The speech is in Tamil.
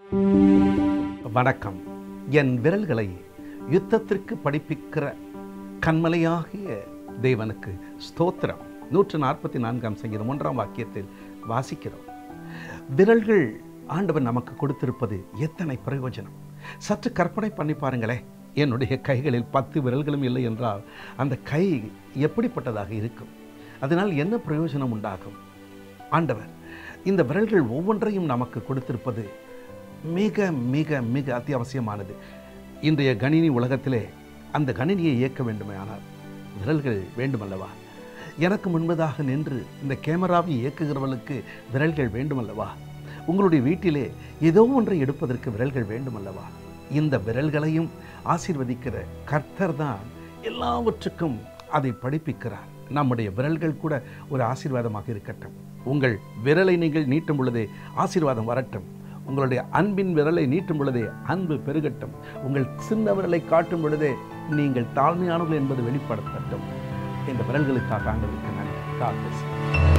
வணக்கம் என் விரல்களை யுத்தத்திற்கு படிப்பிக்கிற கண்மலையாகிய தேவனுக்கு ஸ்தோத்திரம் நூற்று நாற்பத்தி நான்காம் சங்கீதம் ஒன்றாம் வாக்கியத்தில் வாசிக்கிறோம் விரல்கள் ஆண்டவன் நமக்கு கொடுத்திருப்பது எத்தனை பிரயோஜனம் சற்று கற்பனை பண்ணி பாருங்களேன் என்னுடைய கைகளில் பத்து விரல்களும் இல்லை என்றால் அந்த கை எப்படிப்பட்டதாக இருக்கும் அதனால் என்ன பிரயோஜனம் உண்டாகும் ஆண்டவர் இந்த விரல்கள் ஒவ்வொன்றையும் நமக்கு கொடுத்திருப்பது மிக மிக மிக அத்தியாவசியமானது இன்றைய கணினி உலகத்திலே அந்த கணினியை இயக்க வேண்டுமே ஆனால் விரல்கள் வேண்டுமல்லவா எனக்கு முன்பதாக நின்று இந்த கேமராவை இயக்குகிறவர்களுக்கு விரல்கள் வேண்டுமல்லவா உங்களுடைய வீட்டிலே ஏதோ ஒன்றை எடுப்பதற்கு விரல்கள் வேண்டுமல்லவா இந்த விரல்களையும் ஆசீர்வதிக்கிற கர்த்தர் தான் எல்லாவற்றுக்கும் அதை படிப்பிக்கிறார் நம்முடைய விரல்கள் கூட ஒரு ஆசீர்வாதமாக இருக்கட்டும் உங்கள் விரலை நீங்கள் நீட்டும் பொழுதே ஆசீர்வாதம் வரட்டும் உங்களுடைய அன்பின் விரலை நீட்டும் பொழுதே அன்பு பெருகட்டும் உங்கள் சின்ன விரலை காட்டும் பொழுதே நீங்கள் தாழ்மையானவர்கள் என்பது வெளிப்படுத்தட்டும் இந்த விரல்களுக்காக ஆண்டவருக்கு நன்றி God bless you.